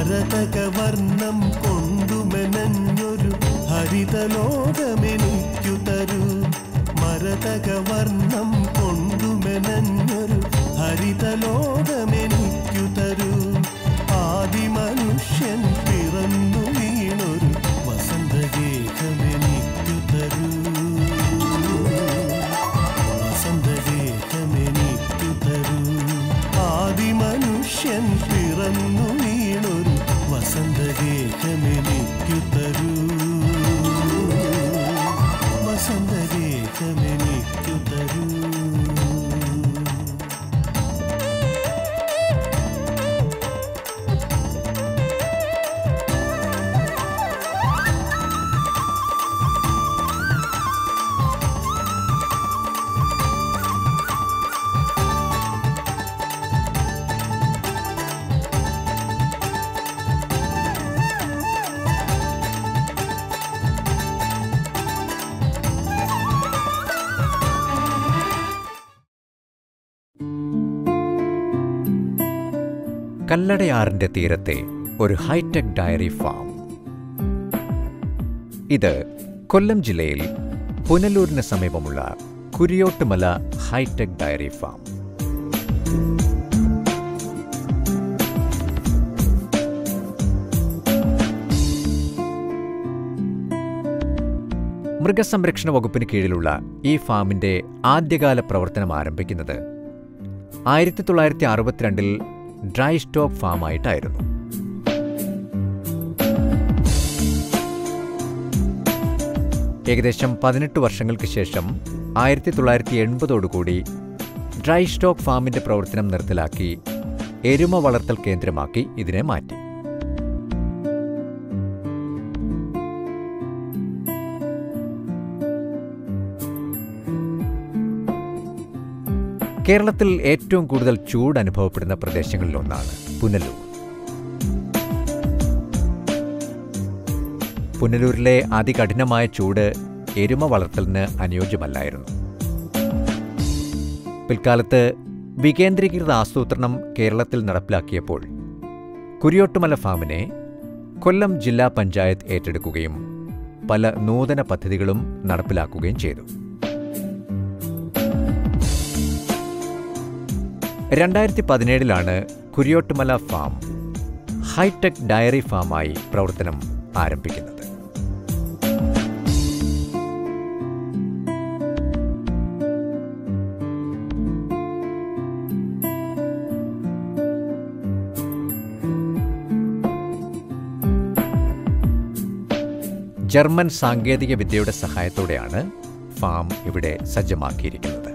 മരതകവർണം കൊണ്ടുമെനഞ്ഞൊരു ഹരിതലോകമെനിക്കു തരൂ മരതകവർണം കൊണ്ടുമെനഞ്ഞൊരു ഹരിതലോകമെനിക്കു തരൂ ആദിമനുഷ്യൻ പിറന്നു വീണൊരു വസന്തഗേഹമെനിക്കു തരൂ വസന്തഗേഹമെനിക്കു തരൂ ആദിമനുഷ്യൻ പിറന്നു വീണൊരു വസന്തഗേഹമെനിക്കു തരൂ വസന്തഗേഹമെനിക്കു തരൂ കല്ലടയാറിന്റെ തീരത്തെ ഒരു ഹൈടെക് ഡയറി ഫാം ഇത് കൊല്ലം ജില്ലയിൽ പുനലൂരിന് സമീപമുള്ള കുരിയോട്ടുമല ഹൈടെക് ഡയറി ഫാം മൃഗസംരക്ഷണ വകുപ്പിന് കീഴിലുള്ള ഈ ഫാമിന്റെ ആദ്യകാല പ്രവർത്തനം ആരംഭിക്കുന്നത് ആയിരത്തി തൊള്ളായിരത്തി അറുപത്തിരണ്ടിൽ ഡ്രൈ സ്റ്റോക്ക് ഫാമായിട്ടായിരുന്നു ഏകദേശം പതിനെട്ട് വർഷങ്ങൾക്ക് ശേഷം ആയിരത്തി തൊള്ളായിരത്തി എൺപതോടുകൂടി ഡ്രൈ സ്റ്റോക്ക് ഫാമിന്റെ പ്രവർത്തനം നിർത്തലാക്കി എരുമ വളർത്തൽ കേന്ദ്രമാക്കി ഇതിനെ മാറ്റി കേരളത്തിൽ ഏറ്റവും കൂടുതൽ ചൂട് അനുഭവപ്പെടുന്ന പ്രദേശങ്ങളിലൊന്നാണ് പുനലൂർ പുനലൂരിലെ അതികഠിനമായ ചൂട് എരുമ വളർത്തലിന് അനുയോജ്യമല്ലായിരുന്നു പിൽക്കാലത്ത് വികേന്ദ്രീകൃത ആസൂത്രണം കേരളത്തിൽ നടപ്പിലാക്കിയപ്പോൾ കുരിയോട്ടുമല ഫാമിനെ കൊല്ലം ജില്ലാ പഞ്ചായത്ത് ഏറ്റെടുക്കുകയും പല നൂതന പദ്ധതികളും നടപ്പിലാക്കുകയും ചെയ്തു രണ്ടായിരത്തി പതിനേഴിലാണ് കുരിയോട്ടുമല ഫാം ഹൈടെക് ഡയറി ഫാമായി പ്രവർത്തനം ആരംഭിക്കുന്നത് ജർമ്മൻ സാങ്കേതിക വിദ്യയുടെ സഹായത്തോടെയാണ് ഫാം ഇവിടെ സജ്ജമാക്കിയിരിക്കുന്നത്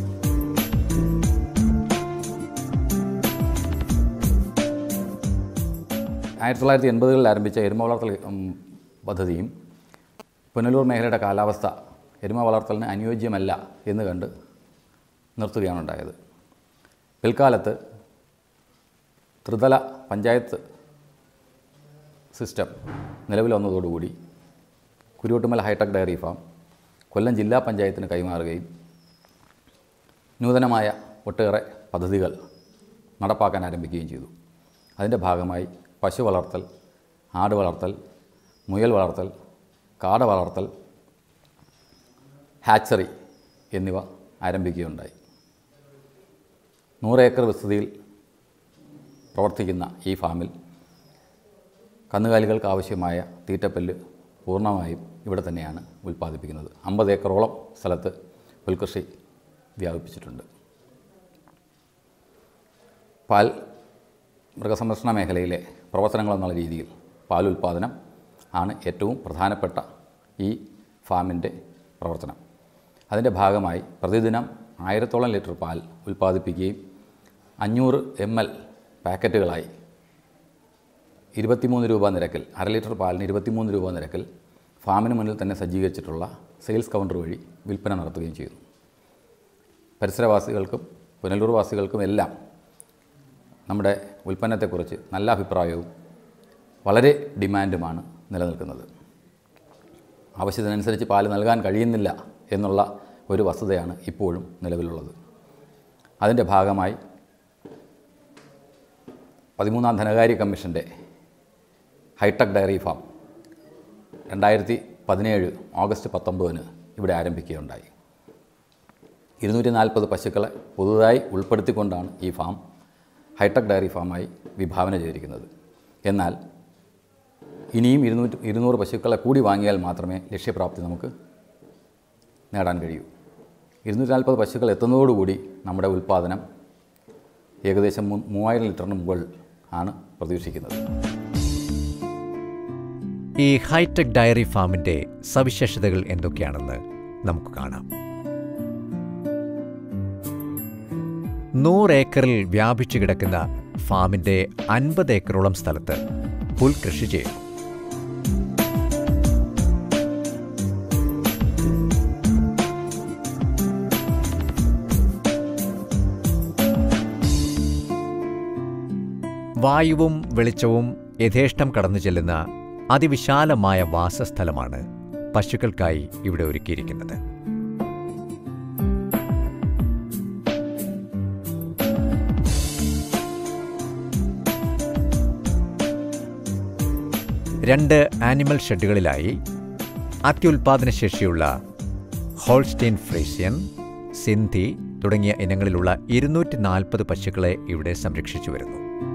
ആയിരത്തി തൊള്ളായിരത്തി എൺപതുകളിൽ ആരംഭിച്ച എരുമ വളർത്തൽ ഉം, പദ്ധതിയും പുനലൂർ മേഖലയുടെ കാലാവസ്ഥ എരുമ വളർത്തലിന് അനുയോജ്യമല്ല എന്ന് കണ്ട് നിർത്തുകയാണ് ഉണ്ടായത് പിൽക്കാലത്ത് ത്രിതല പഞ്ചായത്ത് സിസ്റ്റം നിലവിൽ വന്നതോടുകൂടി Kuruvattumala hi-tech dairy farm Kollam ജില്ലാ പഞ്ചായത്തിന് കൈമാറുകയും നൂതനമായ ഒട്ടേറെ പദ്ധതികൾ നടപ്പാക്കാൻ ആരംഭിക്കുകയും ചെയ്തു അതിൻ്റെ ഭാഗമായി പശു വളർത്തൽ ആട് വളർത്തൽ മുയൽ വളർത്തൽ കാട വളർത്തൽ ഹാച്ചറി എന്നിവ ആരംഭിക്കുകയുണ്ടായി നൂറ് ഏക്കർ വിസ്തൃതിയിൽ പ്രവർത്തിക്കുന്ന ഈ ഫാമിൽ കന്നുകാലികൾക്ക് ആവശ്യമായ തീറ്റപ്പല്ല് പൂർണ്ണമായും ഇവിടെ തന്നെയാണ് ഉൽപ്പാദിപ്പിക്കുന്നത് അമ്പത് ഏക്കറോളം സ്ഥലത്ത് പുൽകൃഷി വ്യാപിപ്പിച്ചിട്ടുണ്ട് പാൽ മൃഗസംരക്ഷണ മേഖലയിലെ പ്രവർത്തനങ്ങൾ എന്നുള്ള രീതിയിൽ പാൽ ഉൽപ്പാദനം ആണ് ഏറ്റവും പ്രധാനപ്പെട്ട ഈ ഫാമിൻ്റെ പ്രവർത്തനം അതിൻ്റെ ഭാഗമായി പ്രതിദിനം ആയിരത്തോളം ലിറ്റർ പാൽ ഉൽപ്പാദിപ്പിക്കുകയും അഞ്ഞൂറ് എം എൽ പാക്കറ്റുകളായി ഇരുപത്തിമൂന്ന് രൂപ നിരക്കിൽ അര ലിറ്റർ പാലിന് ഇരുപത്തിമൂന്ന് രൂപ നിരക്കിൽ ഫാമിന് മുന്നിൽ തന്നെ സജ്ജീകരിച്ചിട്ടുള്ള സെയിൽസ് കൗണ്ടർ വഴി വിൽപ്പന നടത്തുകയും ചെയ്തു പരിസരവാസികൾക്കും പുനലൂർ വാസികൾക്കും എല്ലാം നമ്മുടെ ഉൽപ്പന്നത്തെക്കുറിച്ച് നല്ല അഭിപ്രായവും വളരെ ഡിമാൻഡുമാണ് നിലനിൽക്കുന്നത് ആവശ്യത്തിനനുസരിച്ച് പാല് നൽകാൻ കഴിയുന്നില്ല എന്നുള്ള ഒരു വസ്തുതയാണ് ഇപ്പോഴും നിലവിലുള്ളത് അതിൻ്റെ ഭാഗമായി പതിമൂന്നാം ധനകാര്യ കമ്മീഷൻ്റെ ഹൈടെക് ഡയറി ഫാം രണ്ടായിരത്തി പതിനേഴ് ഓഗസ്റ്റ് പത്തൊമ്പതിന് ഇവിടെ ആരംഭിക്കുകയുണ്ടായി ഇരുന്നൂറ്റി നാൽപ്പത് പശുക്കളെ പുതുതായി ഉൾപ്പെടുത്തിക്കൊണ്ടാണ് ഈ ഫാം ഹൈടെക് ഡയറി ഫാമായി വിഭാവന ചെയ്തിരിക്കുന്നത് എന്നാൽ ഇനിയും ഇരുന്നൂറ്റി ഇരുന്നൂറ് പശുക്കളെ കൂടി വാങ്ങിയാൽ മാത്രമേ ലക്ഷ്യപ്രാപ്തി നമുക്ക് നേടാൻ കഴിയൂ ഇരുന്നൂറ്റി നാൽപ്പത് പശുക്കൾ എത്തുന്നതോടുകൂടി നമ്മുടെ ഉൽപ്പാദനം ഏകദേശം മൂ- മൂവായിരം ലിറ്ററിന് മുകളിൽ ആണ് പ്രതീക്ഷിക്കുന്നത് ഈ ഹൈടെക് ഡയറി ഫാമിന്റെ സവിശേഷതകൾ എന്തൊക്കെയാണെന്ന് നമുക്ക് കാണാം നൂറ് ഏക്കറിൽ വ്യാപിച്ചു കിടക്കുന്ന ഫാമിന്റെ അൻപത് ഏക്കറോളം സ്ഥലത്ത് പുൽകൃഷി ചെയ്യുന്നു വായുവും വെളിച്ചവും യഥേഷ്ടം കടന്നു ചെല്ലുന്ന അതിവിശാലമായ വാസസ്ഥലമാണ് പശുക്കൾക്കായി ഇവിടെ ഒരുക്കിയിരിക്കുന്നത് രണ്ട് ആനിമൽ ഷെഡുകളിലായി അത്യുൽപാദനശേഷിയുള്ള ഹോൾസ്റ്റീൻ ഫ്രീഷ്യൻ സിന്ധി തുടങ്ങിയ ഇനങ്ങളിലുള്ള ഇരുന്നൂറ്റി നാൽപ്പത് പശുക്കളെ ഇവിടെ സംരക്ഷിച്ചു വരുന്നു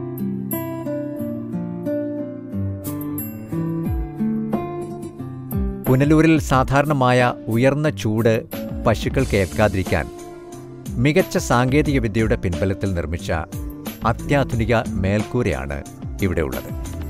പുനലൂരിൽ സാധാരണമായ ഉയർന്ന ചൂട് പശുക്കൾക്ക് ഏൽക്കാതിരിക്കാൻ മികച്ച സാങ്കേതികവിദ്യയുടെ പിൻബലത്തിൽ നിർമ്മിച്ച അത്യാധുനിക മേൽക്കൂരയാണ് ഇവിടെയുള്ളത്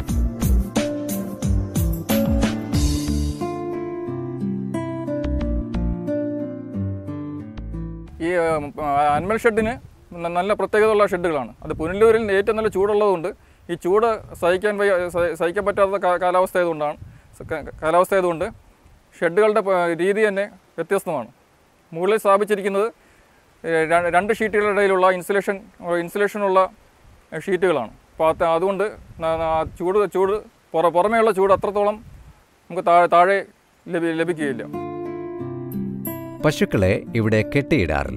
ഈ അനിമൽ ഷെഡിന് ന- നല്ല പ്രത്യേകതയുള്ള ഷെഡുകളാണ് അത് പുനലൂരിൽ ഏറ്റവും നല്ല ചൂടുള്ളതുകൊണ്ട് ഈ ചൂട് സഹിക്കാൻ വയ്യ സഹി- സഹിക്കാൻ പറ്റാത്ത കാ- കാലാവസ്ഥ ആയതുകൊണ്ടാണ് സ- ക- കാലാവസ്ഥ ആയതുകൊണ്ട് ഷെഡുകളുടെ പ- രീതി തന്നെ വ്യത്യസ്തമാണ് മുകളിൽ സ്ഥാപിച്ചിരിക്കുന്നത് ഏഹ്, ര- രണ്ട് ഷീറ്റുകളുടെ ഇടയിലുള്ള ഇൻസുലേഷൻ ഇൻസുലേഷനുള്ള ഷീറ്റുകളാണ് അപ്പോൾ അത് അതുകൊണ്ട് ന- ന- ആ ചൂട് ചൂട് പുറ പുറമേയുള്ള ചൂട് അത്രത്തോളം നമുക്ക് താഴെ താഴെ ലഭി ലഭിക്കുകയില്ല പശുക്കളെ ഇവിടെ കെട്ടിയിടാറില്ല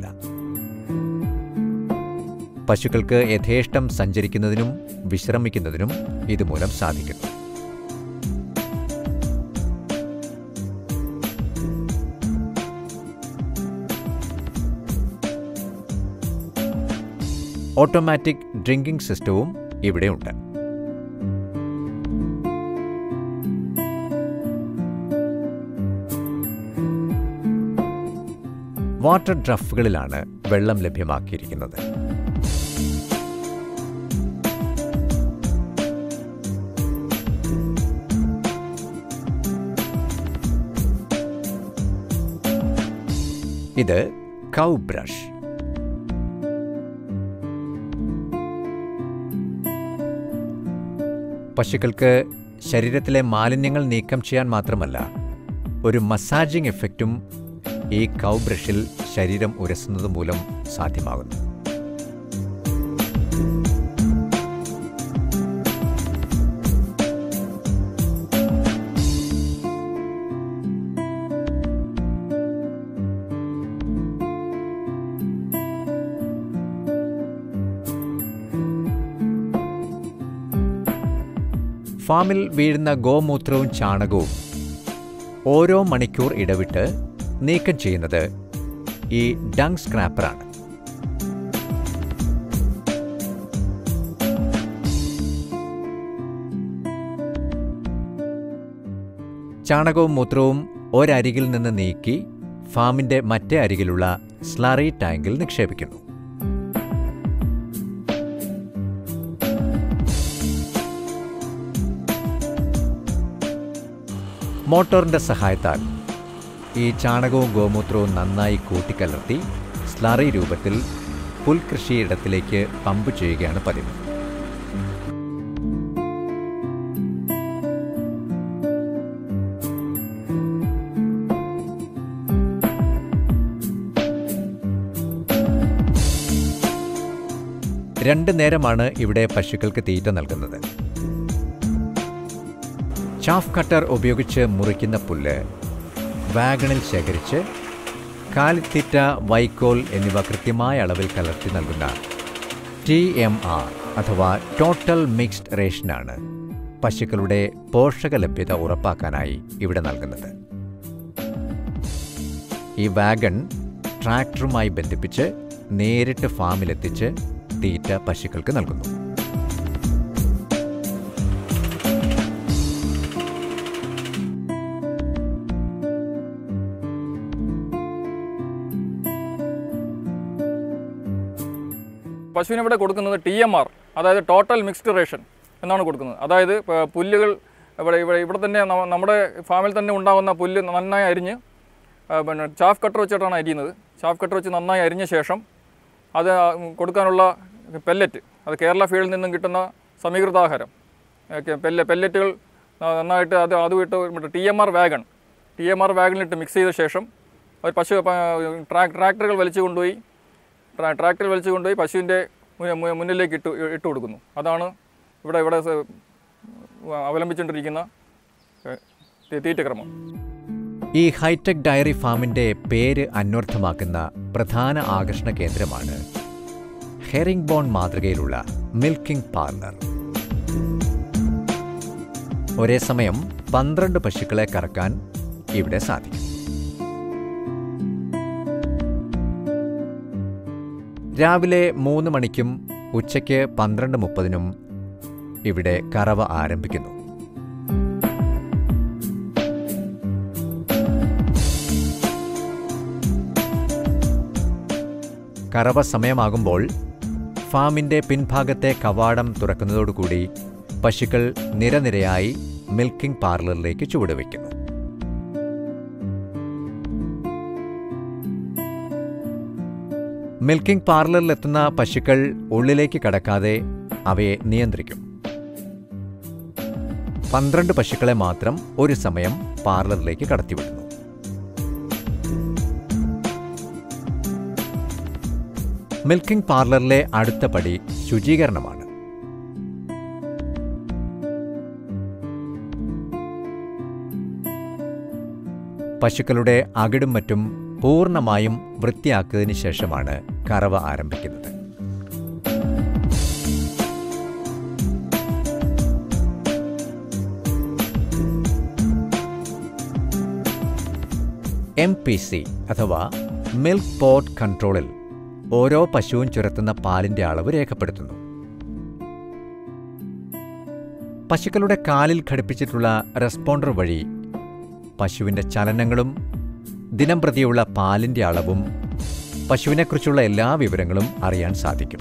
പശുക്കൾക്ക് യഥേഷ്ടം സഞ്ചരിക്കുന്നതിനും വിശ്രമിക്കുന്നതിനും ഇതുമൂലം സാധിക്കുന്നു ഓട്ടോമാറ്റിക് ഡ്രിങ്കിംഗ് സിസ്റ്റവും ഇവിടെയുണ്ട് വാട്ടർ ഡ്രഫുകളിലാണ് വെള്ളം ലഭ്യമാക്കിയിരിക്കുന്നത് ഇത് കൗ ബ്രഷ് പശുക്കൾക്ക് ശരീരത്തിലെ മാലിന്യങ്ങൾ നീക്കം ചെയ്യാൻ മാത്രമല്ല ഒരു മസാജിംഗ് എഫക്റ്റും ഈ കൗ ബ്രഷിൽ ശരീരം ഉരസുന്നത് മൂലം സാധ്യമാകുന്നു ഫാമിൽ വീഴുന്ന ഗോമൂത്രവും ചാണകവും ഓരോ മണിക്കൂർ ഇടവിട്ട് നീക്കം ചെയ്യുന്നത് ഈ ഡങ് സ്ക്രാപ്പറാണ് ചാണകവും മൂത്രവും ഒരരികിൽ നിന്ന് നീക്കി ഫാമിന്റെ മറ്റേ അരികിലുള്ള സ്ലറി ടാങ്കിൽ നിക്ഷേപിക്കുന്നു മോട്ടോറിന്റെ സഹായത്താൽ ഈ ചാണകവും ഗോമൂത്രവും നന്നായി കൂട്ടിക്കലർത്തി സ്ലറി രൂപത്തിൽ പുൽകൃഷിയിടത്തിലേക്ക് പമ്പ് ചെയ്യുകയാണ് പതിവ് രണ്ട് നേരമാണ് ഇവിടെ പശുക്കൾക്ക് തീറ്റ നൽകുന്നത് ചാഫ് കട്ടർ ഉപയോഗിച്ച് മുറിക്കുന്ന പുല്ല് വാഗണിൽ ശേഖരിച്ച് കാലിത്തീറ്റ വൈക്കോൽ എന്നിവ കൃത്യമായ അളവിൽ കലർത്തി നൽകുന്ന ടി എം ആർ അഥവാ ടോട്ടൽ മിക്സ്ഡ് റേഷനാണ് പശുക്കളുടെ പോഷക ലഭ്യത ഉറപ്പാക്കാനായി ഇവിടെ നൽകുന്നത് ഈ വാഗൺ ട്രാക്ടറുമായി ബന്ധിപ്പിച്ച് നേരിട്ട് ഫാമിലെത്തിച്ച് തീറ്റ പശുക്കൾക്ക് നൽകുന്നു പശുവിന് ഇവിടെ കൊടുക്കുന്നത് ടി എം ആർ അതായത് ടോട്ടൽ മിക്സ്ഡ് റേഷൻ എന്നാണ് കൊടുക്കുന്നത് അതായത് പ- പുല്ലുകൾ ഇവിടെ ഇവിടെ ഇവിടെ തന്നെ നമ്മ- നമ്മുടെ ഫാമിൽ തന്നെ ഉണ്ടാകുന്ന പുല്ല് നന്നായി അരിഞ്ഞ് ആ, പിന്നെ ചാഫ് കട്ടർ വെച്ചിട്ടാണ് അരിയുന്നത് ചാഫ് കട്ടർ വെച്ച് നന്നായി അരിഞ്ഞ ശേഷം അത് ആ, ഉം, കൊടുക്കാനുള്ള പെല്ലറ്റ് അത് കേരള ഫീൽഡിൽ നിന്നും കിട്ടുന്ന സമീകൃതാഹാരം ഒക്കെ പെല്ല പെല്ലറ്റുകൾ ന- നന്നായിട്ട് അത് അത് വിട്ട് T M R wagon T M R വാഗണിലിട്ട് മിക്സ് ചെയ്ത ശേഷം ഒരു പശു പ- ട്രാ- ട്രാക്ടറുകൾ വലിച്ചു കൊണ്ടുപോയി ട്രാ- ട്രാക്ടറിൽ വലിച്ചു കൊണ്ടുപോയി പശുവിൻ്റെ മു- മു- മുന്നിലേക്ക് ഇട്ട് ഇട്ട് കൊടുക്കുന്നു അതാണ് ഇവിടെ ഇവിടെ സ- അവലംബിച്ചുകൊണ്ടിരിക്കുന്ന ഏഹ്, തീ- തീറ്റക്രമം ഈ ഹൈടെക് ഡയറി ഫാമിന്റെ പേര് അന്വർത്ഥമാക്കുന്ന പ്രധാന ആകർഷണ കേന്ദ്രമാണ് ഹെറിംഗ് ബോൺ മാതൃകയിലുള്ള മിൽക്കിംഗ് പാർലർ ഒരേ സമയം പന്ത്രണ്ട് പശുക്കളെ കറക്കാൻ ഇവിടെ സാധിക്കും രാവിലെ മൂന്ന് മണിക്കും ഉച്ചയ്ക്ക് പന്ത്രണ്ട് മുപ്പതിനും ഇവിടെ കറവ ആരംഭിക്കുന്നു കറവ സമയമാകുമ്പോൾ ഫാമിന്റെ പിൻഭാഗത്തെ കവാടം തുറക്കുന്നതോടുകൂടി പശുക്കൾ നിരനിരയായി മിൽക്കിംഗ് പാർലറിലേക്ക് ചുവടുവെക്കുന്നു മിൽക്കിംഗ് പാർലറിലെത്തുന്ന പശുക്കൾ ഉള്ളിലേക്ക് കടക്കാതെ അവയെ നിയന്ത്രിക്കും പന്ത്രണ്ട് പശുക്കളെ മാത്രം ഒരു സമയം പാർലറിലേക്ക് കടത്തിവിടുന്നു മിൽക്കിംഗ് പാർലറിലെ അടുത്ത പടി ശുചീകരണമാണ് പശുക്കളുടെ അകിടും മറ്റും പൂർണ്ണമായും വൃത്തിയാക്കിയതിനു ശേഷമാണ് കറവ ആരംഭിക്കുന്നത് എം പി സി അഥവാ മിൽക്ക് പോട്ട് കൺട്രോളിൽ ഓരോ പശുവും ചുരത്തുന്ന പാലിന്റെ അളവ് രേഖപ്പെടുത്തുന്നു പശുക്കളുടെ കാലിൽ ഘടിപ്പിച്ചിട്ടുള്ള റെസ്പോണ്ടർ വഴി പശുവിന്റെ ചലനങ്ങളും ദിനം പ്രതിയുള്ള പാലിന്റെ അളവും പശുവിനെക്കുറിച്ചുള്ള എല്ലാ വിവരങ്ങളും അറിയാൻ സാധിക്കും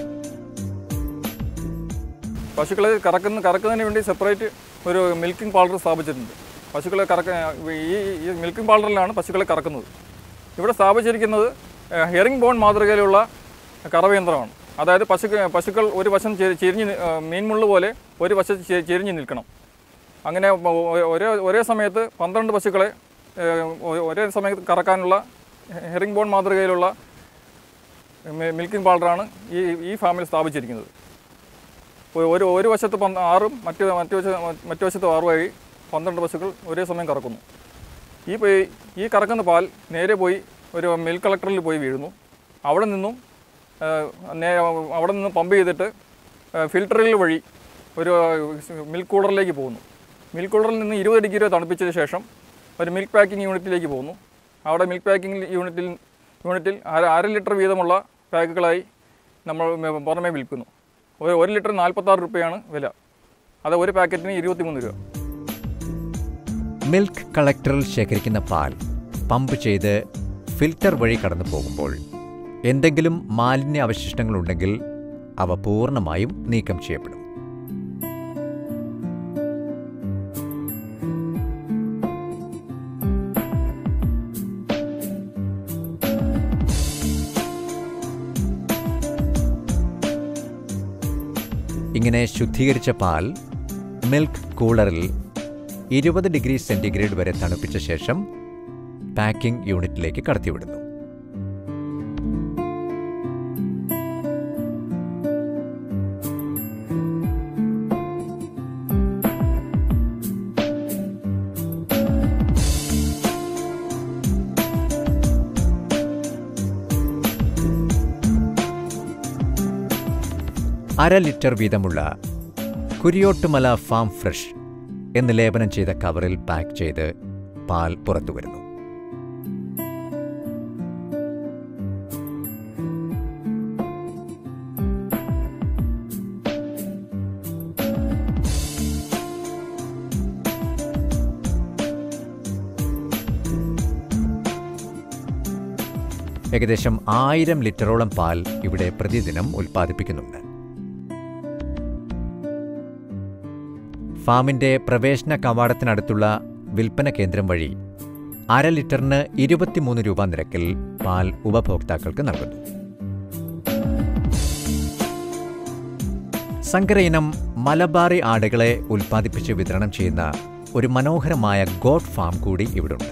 പശുക്കളെ കറക്കുന്ന കറക്കുന്നതിന് വേണ്ടി സെപ്പറേറ്റ് ഒരു മിൽക്കിംഗ് പാർലർ സ്ഥാപിച്ചിട്ടുണ്ട് പശുക്കളെ കറക്ക ഈ ഈ മിൽക്കിംഗ് പാർലറിലാണ് പശുക്കളെ കറക്കുന്നത് ഇവിടെ സ്ഥാപിച്ചിരിക്കുന്നത് ഹെറിംഗ് ബോൺ മാതൃകയിലുള്ള കറവയന്ത്രമാണ് അതായത് പശു പശുക്കൾ ഒരു വശം ചെ- ചെരിഞ്ഞ് നി- ആ, മീൻമുള്ളു പോലെ ഒരു വശം ചെ- ചെരിഞ്ഞ് നിൽക്കണം അങ്ങനെ ഒ- ഒരേ ഒരേ സമയത്ത് പന്ത്രണ്ട് പശുക്കളെ ഏഹ്, ഒ- ഒരേ സമയത്ത് കറക്കാനുള്ള ഹെറിംഗ് ബോൺ മാതൃകയിലുള്ള മി- മിൽക്കിംഗ് പാർലറാണ് ഈ ഈ ഫാമിൽ സ്ഥാപിച്ചിരിക്കുന്നത് ഒ- ഒരു ഒരു വശത്ത് പന്ത് ആറും മറ്റു മറ്റു വശ മറ്റു വശത്ത് ആറുമായി പന്ത്രണ്ട് പശുക്കൾ ഒരേ സമയം കറക്കുന്നു ഈ പോയി ഈ കറക്കുന്ന പാൽ നേരെ പോയി ഒരു മിൽക്ക് കളക്ടറിൽ പോയി വീഴുന്നു അവിടെ നിന്നും ആ, നേ അവിടെ നിന്ന് പമ്പ് ചെയ്തിട്ട് ഫിൽറ്ററുകൾ വഴി ഒരു മിൽക്ക് കൂളറിലേക്ക് പോകുന്നു മിൽക്ക് കൂളറിൽ നിന്ന് ഇരുപത് ഡിഗ്രി വരെ തണുപ്പിച്ചതിന് ശേഷം ഒരു മിൽക്ക് പാക്കിംഗ് യൂണിറ്റിലേക്ക് പോകുന്നു അവിടെ മിൽക്ക് പാക്കിംഗ് യൂണിറ്റിൽ യൂണിറ്റിൽ അര അര ലിറ്റർ വീതമുള്ള പാക്കുകളായി നമ്മൾ മെ- പുറമേ വിൽക്കുന്നു ഒരു ഒരു ലിറ്റർ നാൽപ്പത്താറ് രൂപയാണ് വില അത് ഒരു പാക്കറ്റിന് ഇരുപത്തിമൂന്ന് രൂപ മിൽക്ക് കളക്ടറിൽ ശേഖരിക്കുന്ന പാൽ പമ്പ് ചെയ്ത് ഫിൽറ്റർ വഴി കടന്നു പോകുമ്പോൾ എന്തെങ്കിലും മാലിന്യ അവശിഷ്ടങ്ങളുണ്ടെങ്കിൽ അവ പൂർണ്ണമായും നീക്കം ചെയ്യപ്പെടും ഇങ്ങനെ ശുദ്ധീകരിച്ച പാൽ മിൽക്ക് കൂളറിൽ ഇരുപത് ഡിഗ്രി സെന്റിഗ്രേഡ് വരെ തണുപ്പിച്ച ശേഷം പാക്കിംഗ് യൂണിറ്റിലേക്ക് കടത്തിവിടുന്നു അര ലിറ്റർ വീതമുള്ള കുരിയോട്ടുമല ഫാം ഫ്രഷ് എന്ന് ലേപനം ചെയ്ത കവറിൽ പാക്ക് ചെയ്ത് പാൽ പുറത്തു വരുന്നു ഏകദേശം ആയിരം ലിറ്ററോളം പാൽ ഇവിടെ പ്രതിദിനം ഉൽപ്പാദിപ്പിക്കുന്നുണ്ട് ഫാമിന്റെ പ്രവേശന കവാടത്തിനടുത്തുള്ള വിൽപ്പന കേന്ദ്രം വഴി അര ലിറ്ററിന് ഇരുപത്തിമൂന്ന് രൂപ നിരക്കിൽ പാൽ ഉപഭോക്താക്കൾക്ക് നൽകുന്നു സങ്കര ഇനം മലബാറി ആടുകളെ ഉൽപ്പാദിപ്പിച്ച് വിതരണം ചെയ്യുന്ന ഒരു മനോഹരമായ ഗോഡ് ഫാം കൂടി ഇവിടുണ്ട്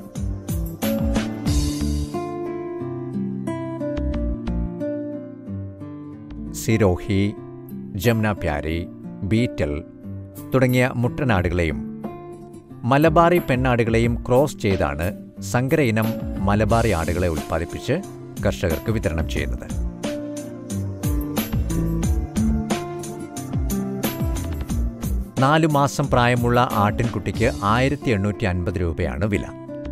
സിരോഹി ജംന പ്യാരി ബീറ്റൽ തുടങ്ങിയ മുട്ടനാടുകളെയും മലബാറി പെണ്ണാടുകളെയും ക്രോസ് ചെയ്താണ് സങ്കര ഇനം മലബാറി ആടുകളെ ഉൽപ്പാദിപ്പിച്ച് കർഷകർക്ക് വിതരണം ചെയ്യുന്നത് നാലു മാസം പ്രായമുള്ള ആട്ടിൻകുട്ടിക്ക് ആയിരത്തി എണ്ണൂറ്റി അൻപത് രൂപയാണ് വില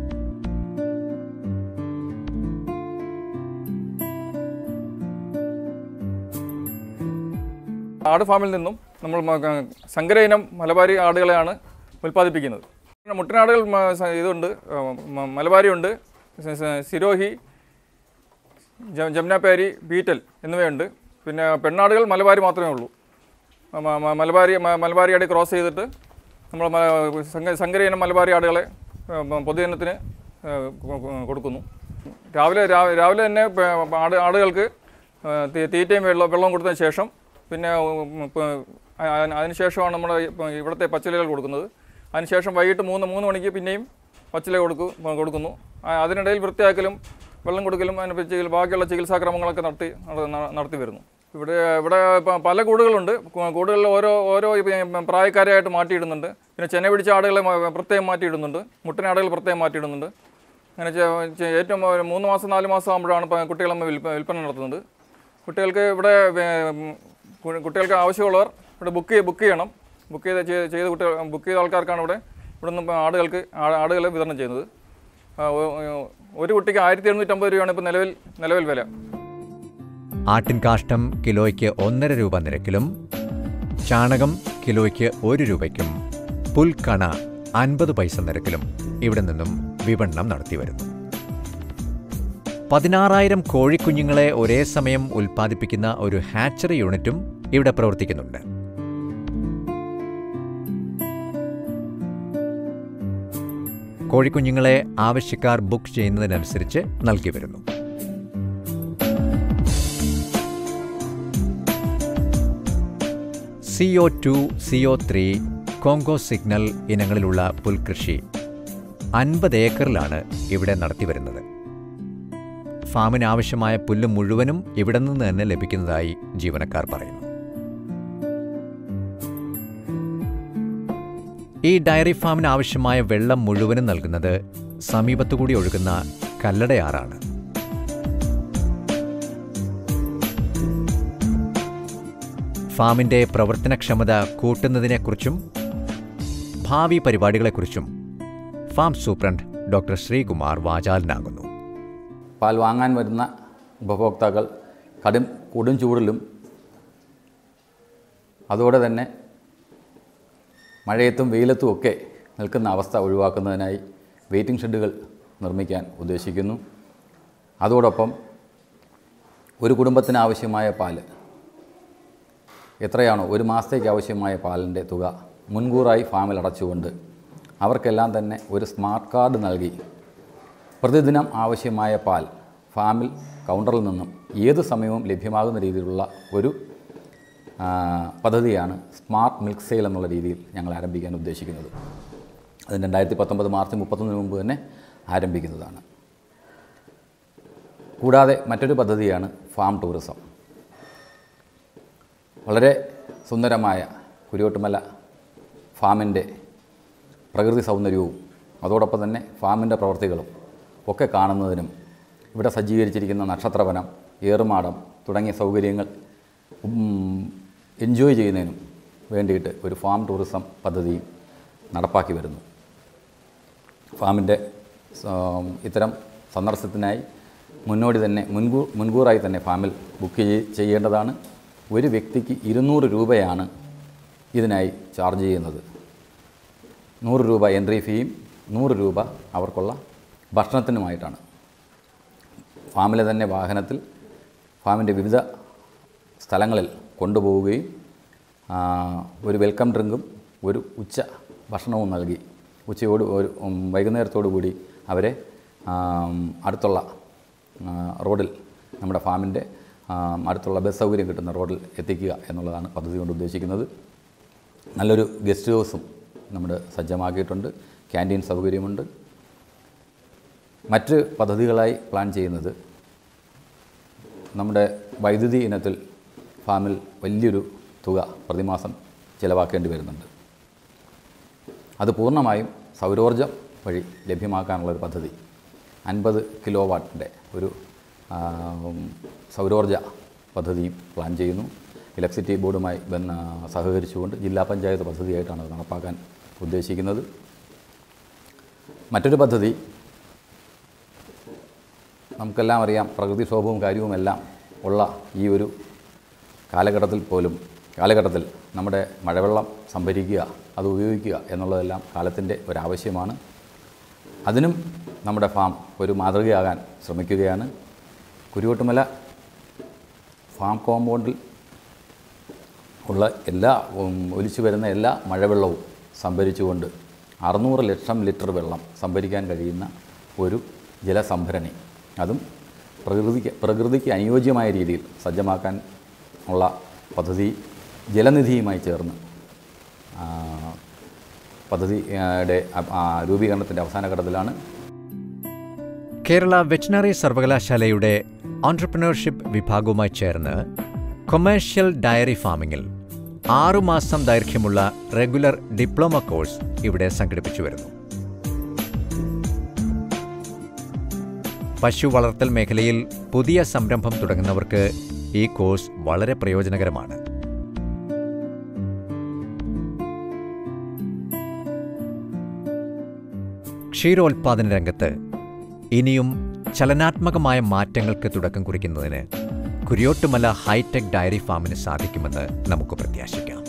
ആട് ഫാമിൽ നിന്നും നമ്മൾ മ- സങ്കര ഇനം മലബാരി ആടുകളെയാണ് ഉൽപ്പാദിപ്പിക്കുന്നത് പിന്നെ മുട്ടനാടുകൾ മ- സ- ഇതുണ്ട് ആ, മ- മലബാരിയുണ്ട് സ- സ- സിരോഹി ജ- ജംനാപ്പേരി ബീറ്റൽ എന്നിവയുണ്ട് പിന്നെ പെണ്ണാടുകൾ മലബാരി മാത്രമേ ഉള്ളൂ മ- മ- മലബാരി മ- മലബാരി ആട് ക്രോസ് ചെയ്തിട്ട് നമ്മൾ മ- സങ്ക- സങ്കര ഇനം മലബാരി ആടുകളെ ആ, മ- പൊതുജനത്തിന് ആ, കൊ- കൊ- കൊടുക്കുന്നു രാവിലെ രാ- രാവിലെ തന്നെ പ- ആട് ആടുകൾക്ക് ആ, തീ- തീറ്റയും വെള്ളം വെള്ളവും കൊടുത്തതിന് ശേഷം പിന്നെ ഉം, ഇപ്പം അ- അ- അതിനുശേഷമാണ് നമ്മുടെ ഇപ്പം ഇവിടുത്തെ പച്ചിലകൾ കൊടുക്കുന്നത് അതിനുശേഷം വൈകിട്ട് മൂന്ന് മൂന്ന് മണിക്ക് പിന്നെയും പച്ചില കൊടുക്കു കൊടുക്കുന്നു ആ, അതിനിടയിൽ വൃത്തിയാക്കലും വെള്ളം കൊടുക്കലും അതിനെ ചികിൽ ബാക്കിയുള്ള ചികിത്സാക്രമങ്ങളൊക്കെ നടത്തി നട- ന- നടത്തി വരുന്നു ഇവിടെ ഇവിടെ ഇപ്പം പല കൂടുകളുണ്ട് കു- കൂടുകളിൽ ഓരോ ഓരോ ഇപ്പം പ്രായക്കാരായിട്ട് മാറ്റിയിടുന്നുണ്ട് പിന്നെ ചെന പിടിച്ച ആടുകളെ മ- പ്രത്യേകം മാറ്റിയിടുന്നുണ്ട് മുട്ടനാടുകൾ പ്രത്യേകം മാറ്റിയിടുന്നുണ്ട് അങ്ങനെ ചെ- ചെ- ഏറ്റവും ഒരു മൂന്ന് മാസം നാല് മാസം ആകുമ്പോഴാണ് ഇപ്പം കുട്ടികളമ്മ വിൽപ്പ വിൽപ്പന നടത്തുന്നത് കുട്ടികൾക്ക് ഇവിടെ വേ- ഉം, കു- കുട്ടികൾക്ക് ആവശ്യമുള്ളവർ ഇവിടെ ബുക്ക് ചെയ്ത് ബുക്ക് ചെയ്യണം ബുക്ക് ചെയ്ത് ചെയ്ത് ചെയ്ത് കുട്ടികൾ ബുക്ക് ചെയ്ത ആൾക്കാർക്കാണ് ഇവിടെ ഇവിടെ നിന്ന് ആടുകൾക്ക് ആ- ആടുകളെ വിതരണം ചെയ്യുന്നത് ആ, ഒ- ഒ- ഒരു കുട്ടിക്ക് ആയിരത്തി എഴുന്നൂറ്റമ്പത് രൂപയാണ് ഇപ്പോൾ നിലവിൽ നിലവിൽ വില ആട്ടിൻ കാഷ്ടം കിലോയ്ക്ക് ഒന്നര രൂപ നിരക്കിലും ചാണകം കിലോയ്ക്ക് ഒരു രൂപയ്ക്കും പുൽക്കണ അൻപത് പൈസ നിരക്കിലും ഇവിടെ നിന്നും വിപണനം നടത്തിവരുന്നു പതിനാറായിരം കോഴിക്കുഞ്ഞുങ്ങളെ ഒരേ സമയം ഉൽപ്പാദിപ്പിക്കുന്ന ഒരു ഹാച്ചറി യൂണിറ്റും ഇവിടെ പ്രവർത്തിക്കുന്നുണ്ട് കോഴിക്കുഞ്ഞുങ്ങളെ ആവശ്യക്കാർ ബുക്ക് ചെയ്യുന്നതിനനുസരിച്ച് നൽകി വരുന്നു CO two CO three Congo signal ഇനങ്ങളിലുള്ള പുൽകൃഷി അൻപത് ഏക്കറിലാണ് ഇവിടെ നടത്തിവരുന്നത് ഫാമിന് ആവശ്യമായ പുല്ല് മുഴുവനും ഇവിടെ നിന്ന് തന്നെ ലഭിക്കുന്നതായി ജീവനക്കാർ പറയുന്നു ഈ ഡയറി ഫാമിന് ആവശ്യമായ വെള്ളം മുഴുവനും നൽകുന്നത് സമീപത്തുകൂടി ഒഴുകുന്ന കല്ലടയാറാണ് ഫാമിന്റെ പ്രവർത്തനക്ഷമത കൂട്ടുന്നതിനെക്കുറിച്ചും ഭാവി പരിപാടികളെക്കുറിച്ചും ഫാം സൂപ്രണ്ട് ഡോക്ടർ ശ്രീകുമാർ വാചാലനാകുന്നു പാൽ വാങ്ങാൻ വരുന്ന ഉപഭോക്താക്കൾ കടും കൊടും ചൂടിലും അതോടെ തന്നെ മഴയത്തും വെയിലത്തും ഒക്കെ നിൽക്കുന്ന അവസ്ഥ ഒഴിവാക്കുന്നതിനായി വെയിറ്റിംഗ് ഷെഡുകൾ നിർമ്മിക്കാൻ ഉദ്ദേശിക്കുന്നു അതോടൊപ്പം ഒരു കുടുംബത്തിന് ആവശ്യമായ പാല് എത്രയാണോ ഒരു മാസത്തേക്ക് ആവശ്യമായ പാലിൻ്റെ തുക മുൻകൂറായി ഫാമിൽ അടച്ചുകൊണ്ട് അവർക്കെല്ലാം തന്നെ ഒരു സ്മാർട്ട് കാർഡ് നൽകി പ്രതിദിനം ആവശ്യമായ പാൽ ഫാമിൽ കൗണ്ടറിൽ നിന്നും ഏത് സമയവും ലഭ്യമാകുന്ന രീതിയിലുള്ള ഒരു ആ, പദ്ധതിയാണ് സ്മാർട്ട് മിൽക്ക് സെയിൽ എന്നുള്ള രീതിയിൽ ഞങ്ങൾ ആരംഭിക്കാൻ ഉദ്ദേശിക്കുന്നത് അത് രണ്ടായിരത്തി പത്തൊമ്പത് മാർച്ച് മുപ്പത്തൊന്നിന് മുമ്പ് തന്നെ ആരംഭിക്കുന്നതാണ് കൂടാതെ മറ്റൊരു പദ്ധതിയാണ് ഫാം ടൂറിസം വളരെ സുന്ദരമായ കുരിയോട്ടുമല ഫാമിൻ്റെ പ്രകൃതി സൗന്ദര്യവും അതോടൊപ്പം തന്നെ ഫാമിൻ്റെ പ്രവർത്തികളും ഒക്കെ കാണുന്നതിനും ഇവിടെ സജ്ജീകരിച്ചിരിക്കുന്ന നക്ഷത്രവനം ഏറുമാടം തുടങ്ങിയ സൗകര്യങ്ങൾ ഉം, എൻജോയ് ചെയ്യുന്നതിനും വേണ്ടിയിട്ട് ഒരു ഫാം ടൂറിസം പദ്ധതിയും നടപ്പാക്കി വരുന്നു ഫാമിൻ്റെ സ- ഇത്തരം സന്ദർശനത്തിനായി മുന്നോടി തന്നെ മുൻകൂർ മുൻകൂറായി തന്നെ ഫാമിൽ ബുക്ക് ചെയ്യ- ചെയ്യേണ്ടതാണ് ഒരു വ്യക്തിക്ക് ഇരുന്നൂറ് രൂപയാണ് ഇതിനായി ചാർജ് ചെയ്യുന്നത് നൂറ് രൂപ എൻട്രി ഫീയും നൂറ് രൂപ അവർക്കുള്ള ഭക്ഷണത്തിനുമായിട്ടാണ് ഫാമിലെ തന്നെ വാഹനത്തിൽ ഫാമിൻ്റെ വിവിധ സ്ഥലങ്ങളിൽ കൊണ്ടുപോവുകയും ആ, ഒരു വെൽക്കം ഡ്രിങ്കും ഒരു ഉച്ച ഭക്ഷണവും നൽകി ഉച്ചയോട് ഒരു ഉം, വൈകുന്നേരത്തോടു കൂടി അവരെ ആം, അടുത്തുള്ള ആ, റോഡിൽ നമ്മുടെ ഫാമിൻ്റെ ആം, അടുത്തുള്ള ബസ് സൗകര്യം കിട്ടുന്ന റോഡിൽ എത്തിക്കുക എന്നുള്ളതാണ് പദ്ധതി കൊണ്ട് ഉദ്ദേശിക്കുന്നത് നല്ലൊരു ഗസ്റ്റ് ഹൗസും നമ്മുടെ സജ്ജമാക്കിയിട്ടുണ്ട് ക്യാൻറ്റീൻ സൗകര്യമുണ്ട് മറ്റ് പദ്ധതികളായി പ്ലാൻ ചെയ്യുന്നത് നമ്മുടെ വൈദ്യുതി ഇനത്തിൽ ഫാമിൽ വലിയൊരു തുക പ്രതിമാസം ചിലവാക്കേണ്ടി വരുന്നുണ്ട് അത് പൂർണ്ണമായും സൗരോർജം വഴി ലഭ്യമാക്കാനുള്ള ഒരു പദ്ധതി അൻപത് കിലോ വാട്ടിൻ്റെ ഒരു ആ, സൗരോർജ പദ്ധതിയും പ്ലാൻ ചെയ്യുന്നു ഇലക്ട്രിസിറ്റി ബോർഡുമായി ബന്ധ സഹകരിച്ചുകൊണ്ട് ജില്ലാ പഞ്ചായത്ത് പദ്ധതിയായിട്ടാണ് അത് നടപ്പാക്കാൻ ഉദ്ദേശിക്കുന്നത് മറ്റൊരു പദ്ധതി നമുക്കെല്ലാം അറിയാം പ്രകൃതിക്ഷോഭവും കാര്യവുമെല്ലാം ഉള്ള ഈ ഒരു കാലഘട്ടത്തിൽ പോലും കാലഘട്ടത്തിൽ നമ്മുടെ മഴവെള്ളം സംഭരിക്കുക അത് ഉപയോഗിക്കുക എന്നുള്ളതെല്ലാം കാലത്തിൻ്റെ ഒരാവശ്യമാണ് അതിനും നമ്മുടെ ഫാം ഒരു മാതൃകയാകാൻ ശ്രമിക്കുകയാണ് കുരുവട്ടുമല ഫാം കോമ്പൗണ്ടിൽ ഉള്ള എല്ലാ ഉം, ഒലിച്ചു വരുന്ന എല്ലാ മഴവെള്ളവും സംഭരിച്ചുകൊണ്ട് അറുന്നൂറ് ലക്ഷം ലിറ്റർ വെള്ളം സംഭരിക്കാൻ കഴിയുന്ന ഒരു ജലസംഭരണി അതും പ്രകൃതിക്ക് പ്രകൃതിക്ക് അനുയോജ്യമായ രീതിയിൽ സജ്ജമാക്കാൻ ഉള്ള പദ്ധതി ജലനിധിയുമായി ചേർന്ന് ആ, പദ്ധതിയുടെ രൂപീകരണത്തിൻ്റെ അവസാന ഘട്ടത്തിലാണ് കേരള വെറ്റിനറി സർവകലാശാലയുടെ ഓൺട്രപ്രണർഷിപ്പ് വിഭാഗവുമായി ചേർന്ന് കൊമേഴ്ഷ്യൽ ഡയറി ഫാമിംഗിൽ ആറുമാസം ദൈർഘ്യമുള്ള റെഗുലർ ഡിപ്ലോമ കോഴ്സ് ഇവിടെ സംഘടിപ്പിച്ചു വരുന്നു പശു വളർത്തൽ മേഖലയിൽ പുതിയ സംരംഭം തുടങ്ങുന്നവർക്ക് ഈ കോഴ്സ് വളരെ പ്രയോജനകരമാണ് ക്ഷീരോത്പാദന രംഗത്ത് ഇനിയും ചലനാത്മകമായ മാറ്റങ്ങൾക്ക് തുടക്കം കുറിക്കുന്നതിന് കുരിയോട്ടുമല ഹൈടെക് ഡയറി ഫാമിന് സാധിക്കുമെന്ന് നമുക്ക് പ്രത്യാശിക്കാം